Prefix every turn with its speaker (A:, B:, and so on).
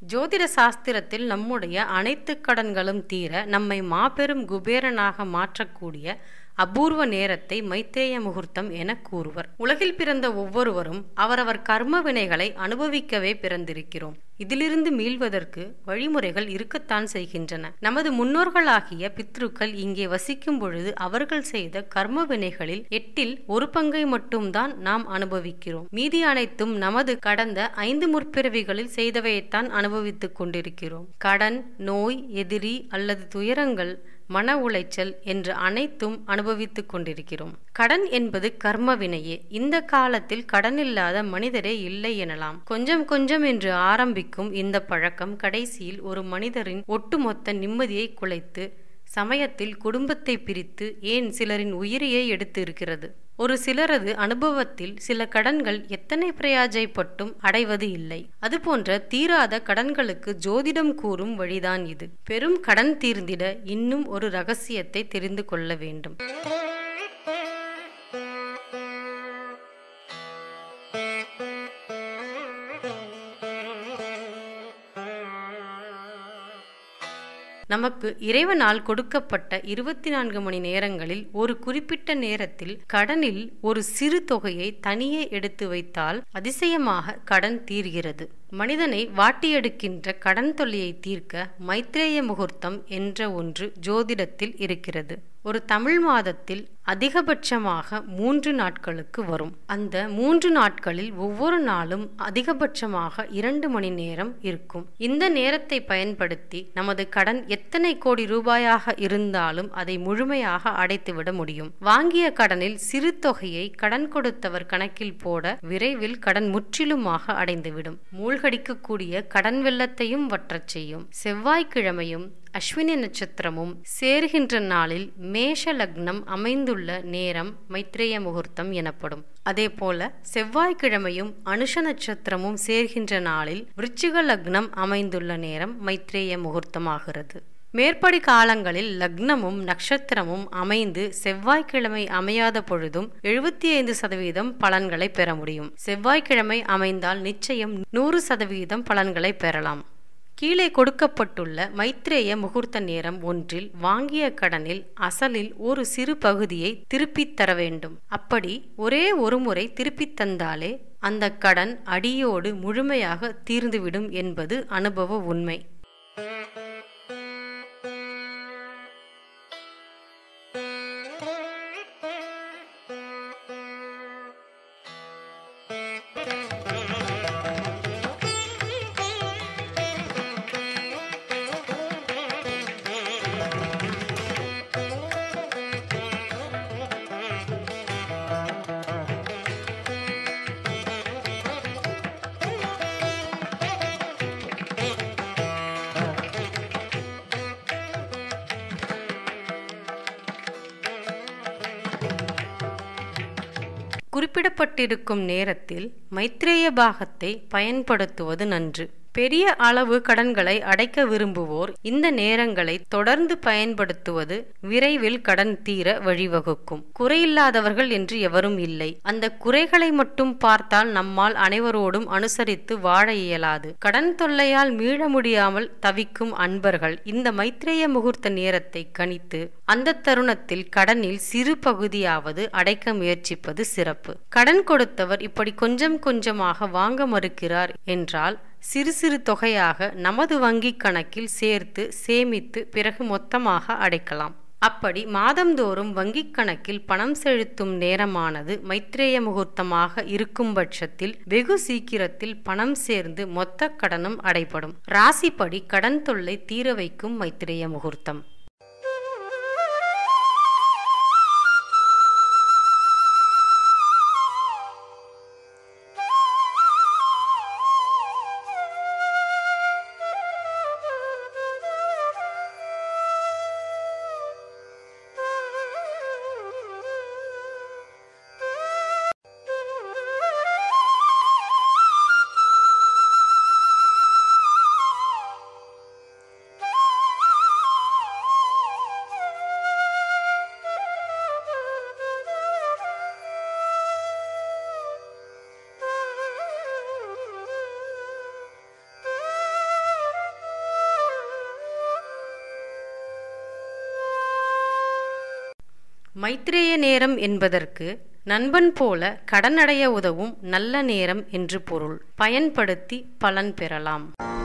A: ஜோதிட சாஸ்திரத்தில் நம்முடைய அனைத்து கடன்களும் தீர நம்மை மாபெரும் குபேரனாக மாற்றக்கூடிய அபூர்வ நேரத்தை மைத்தேய முகூர்த்தம் என கூறுவர் உலகில் பிறந்த ஒவ்வொருவரும் அவரவர் கர்ம வினைகளை அனுபவிக்கவே பிறந்திருக்கிறோம் இதிலிருந்து மீள்வதற்கு வழிமுறைகள் இருக்கத்தான் செய்கின்றன நமது முன்னோர்களாகிய பித்ருக்கள் இங்கே வசிக்கும் பொழுது அவர்கள் செய்த கர்ம வினைகளில் எட்டில் ஒரு பங்கை மட்டும்தான் நாம் அனுபவிக்கிறோம் மீதி அனைத்தும் நமது கடந்த ஐந்து முற்பிறவிகளில் செய்தவையைத்தான் அனுபவித்துக் கொண்டிருக்கிறோம் கடன் நோய் எதிரி அல்லது துயரங்கள் மன உளைச்சல் என்று அனைத்தும் அனுபவித்துக் கொண்டிருக்கிறோம் கடன் என்பது கர்ம வினையே இந்த காலத்தில் கடன் இல்லாத மனிதரே இல்லை எனலாம் கொஞ்சம் கொஞ்சம் என்று ஆரம்பிக்கும் இந்த பழக்கம் கடைசியில் ஒரு மனிதரின் ஒட்டுமொத்த நிம்மதியை குலைத்து சமயத்தில் குடும்பத்தை பிரித்து ஏன் சிலரின் உயிரையே எடுத்து இருக்கிறது ஒரு சிலரது அனுபவத்தில் சில கடன்கள் எத்தனை பிரயாஜைப்பட்டும் அடைவது இல்லை அதுபோன்ற தீராத கடன்களுக்கு ஜோதிடம் கூறும் வழிதான் இது பெரும் கடன் தீர்ந்திட இன்னும் ஒரு ரகசியத்தை தெரிந்து கொள்ள வேண்டும் நமக்கு இறைவனால் கொடுக்கப்பட்ட இருபத்தி நான்கு மணி நேரங்களில் ஒரு குறிப்பிட்ட நேரத்தில் கடனில் ஒரு சிறு தொகையை தனியே எடுத்து வைத்தால் அதிசயமாக கடன் தீர்கிறது மனிதனை வாட்டியெடுக்கின்ற கடன் தொல்லையை தீர்க்க மைத்ரேய முகூர்த்தம் என்ற ஒன்று ஜோதிடத்தில் இருக்கிறது ஒரு தமிழ் மாதத்தில் அதிகபட்சமாக மூன்று நாட்களுக்கு வரும் அந்த மூன்று நாட்களில் ஒவ்வொரு நாளும் அதிகபட்சமாக இரண்டு மணி நேரம் இருக்கும் இந்த நேரத்தை பயன்படுத்தி நமது கடன் எத்தனை கோடி ரூபாயாக இருந்தாலும் அதை முழுமையாக அடைத்துவிட முடியும் வாங்கிய கடனில் சிறு தொகையை கடன் கொடுத்தவர் கணக்கில் போட விரைவில் கடன் முற்றிலுமாக அடைந்துவிடும் மூழ்கடிக்கக்கூடிய கடன் வெள்ளத்தையும் வற்றச் செய்யும் செவ்வாய்க்கிழமையும் அஸ்வினி நட்சத்திரமும் சேர்கின்ற நாளில் மேஷ லக்னம் அமைந்துள்ள நேரம் மைத்ரேய முகூர்த்தம் எனப்படும் அதேபோல செவ்வாய்க்கிழமையும் அனுஷ நட்சத்திரமும் சேர்கின்ற நாளில் விருச்சிக லக்னம் அமைந்துள்ள நேரம் மைத்ரேய முகூர்த்தமாகிறது மேற்படி காலங்களில் லக்னமும் நட்சத்திரமும் அமைந்து செவ்வாய்க்கிழமை அமையாத பொழுதும் எழுபத்தி ஐந்து சதவீதம் பலன்களை பெற முடியும் செவ்வாய்க்கிழமை அமைந்தால் நிச்சயம் நூறு சதவீதம் பலன்களை பெறலாம் கீழே கொடுக்கப்பட்டுள்ள மைத்ரேய முகூர்த்த நேரம் ஒன்றில் வாங்கிய கடனில் அசலில் ஒரு சிறு பகுதியை திருப்பித் தர வேண்டும் அப்படி ஒரே ஒரு முறை திருப்பித் தந்தாலே அந்த கடன் அடியோடு முழுமையாக தீர்ந்துவிடும் என்பது அனுபவ உண்மை குறிப்பிடப்பட்டிருக்கும் நேரத்தில் மைத்ரேய பாகத்தை பயன்படுத்துவது நன்று பெரிய அளவு கடன்களை அடைக்க விரும்புவோர் இந்த நேரங்களை தொடர்ந்து பயன்படுத்துவது விரைவில் கடன் தீர வழிவகுக்கும் குறையில்லாதவர்கள் என்று எவரும் இல்லை அந்த குறைகளை மட்டும் பார்த்தால் நம்மால் அனைவரோடும் அனுசரித்து வாழ இயலாது கடன் தொல்லையால் மீள முடியாமல் தவிக்கும் அன்பர்கள் இந்த மைத்ரேய முகூர்த்த நேரத்தை கணித்து அந்த தருணத்தில் கடனில் சிறு பகுதியாவது அடைக்க முயற்சிப்பது சிறப்பு கடன் கொடுத்தவர் இப்படி கொஞ்சம் கொஞ்சமாக வாங்க மறுக்கிறார் என்றால் சிறு சிறு தொகையாக நமது வங்கிக் கணக்கில் சேர்த்து சேமித்து பிறகு மொத்தமாக அடைக்கலாம் அப்படி மாதந்தோறும் வங்கிக் கணக்கில் பணம் செலுத்தும் நேரமானது மைத்ரேய முகூர்த்தமாக இருக்கும் பட்சத்தில் வெகு சீக்கிரத்தில் பணம் சேர்ந்து மொத்த கடனும் அடைபடும் ராசிப்படி கடன் தொல்லை தீர வைக்கும் மைத்ரேய முகூர்த்தம் மைத்ரேய நேரம் என்பதற்கு நண்பன் போல கடனடைய உதவும் நல்ல நேரம் என்று பொருள் பயன்படுத்தி பலன் பெறலாம்